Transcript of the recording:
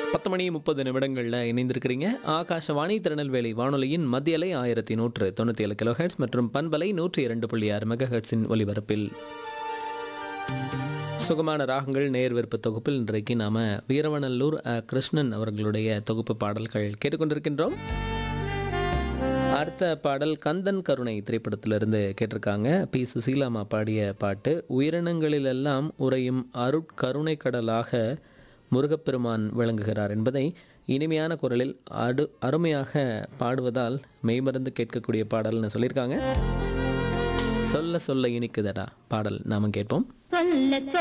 பத்து மணி முப்பது நிமிடங்களில் இணைந்திருக்கிறீங்க ஆகாஷவாணி திருநெல்வேலி வானொலியின் மத்தியலை ஆயிரத்தி நூற்று தொண்ணூற்றி ஏழு கிலோஹெட்ஸ் மற்றும் பண்பலை நூற்றி இரண்டு புள்ளி ஆறு மெகாஹெட்ஸின் ஒலிபரப்பில் சுகமான ராகங்கள் நேர் விருப்ப தொகுப்பில் இன்றைக்கு நாம வீரவநல்லூர் அ. கிருஷ்ணன் அவர்களுடைய தொகுப்பு பாடல்கள் கேட்டுக்கொண்டிருக்கின்றோம் அடுத்த பாடல் கந்தன் கருணை திரைப்படத்திலிருந்து கேட்டிருக்காங்க பி சுசீலாமா பாடிய பாட்டு உயிரினங்களிலெல்லாம் உறையும் அருட்கருணை கடலாக முருகப்பெருமான் விளங்குகிறார் என்பதை இனிமையான குரலில் அடு அருமையாக பாடுவதால் மெய்மறந்து கேட்கக்கூடிய பாடல்னு சொல்லியிருக்காங்க சொல்ல சொல்ல இனிக்குதடா பாடல் நாம கேட்போம் சொல்ல